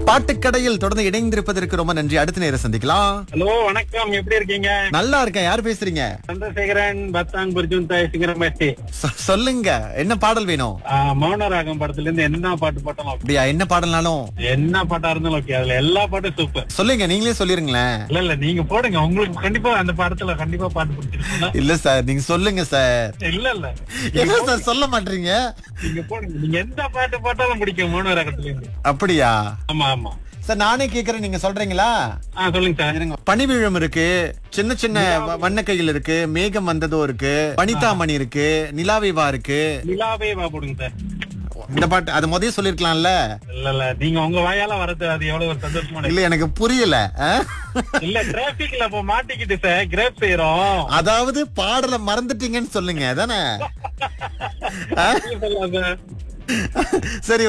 பாட்டுக்கடையில் தொடர்ந்து இணைந்திருப்பதற்கு ரொம்ப நன்றி அடுத்த நேரம் சந்திக்கலாம் ஹலோ வணக்கம் எப்படி இருக்கீங்க நல்லா இருக்கேன் யார் பேசுறீங்க சந்திரசேகரன் பத்தான் புர்ஜுன் தாய் சிங்கரமேஸ்டி சொ- சொல்லுங்க என்ன பாடல் வேணும் மௌனராகம் படத்துல இருந்து என்ன பாட்டு போட்டாலும் okay. அப்படியா என்ன பாடல்னாலும் என்ன பாட்டா இருந்தாலும் ஓகே அதுல எல்லா பாட்டும் சூப்பர் சொல்லுங்க நீங்களே சொல்லிருங்களேன் இல்ல இல்ல நீங்க போடுங்க உங்களுக்கு கண்டிப்பா அந்த படத்துல கண்டிப்பா பாட்டு பிடிச்சிருக்கும்ல இல்ல சார் நீங்க சொல்லுங்க சார் இல்ல இல்ல என்ன சார் சொல்ல மாட்டீங்க நீங்க போடுங்க நீங்க எந்த பாட்டு போட்டாலும் பிடிக்கும் மௌனராகத்துல இருந்து அப்படியா ஆமா ஆமா சார் நானே கேக்குறேன் நீங்க சொல்றீங்களா ஆ சொல்லுங்க சார் பனிவிழம் இருக்கு சின்ன சின்ன வ- வண்ணக்கையில் இருக்கு மேகம் வந்ததோ இருக்கு வனிதாமணி இருக்கு நிலாவிவா இருக்கு நிலாவே வா போடுங்க சார் இந்த பாட்டு அது முதல்ல சொல்லிருக்கலாம்ல இல்ல இல்ல நீங்க உங்க வாயால வரது அது எவ்வளவு ஒரு சந்தோஷமான இல்ல எனக்கு புரியல ஆ? இல்ல டிராபிக்ல இப்ப மாட்டிக்கிட்டு சார் கிரேப் செய்யறோம் அதாவது பாடல மறந்துட்டீங்கன்னு சொல்லுங்க தானே சொல்லலாம் சார் சரி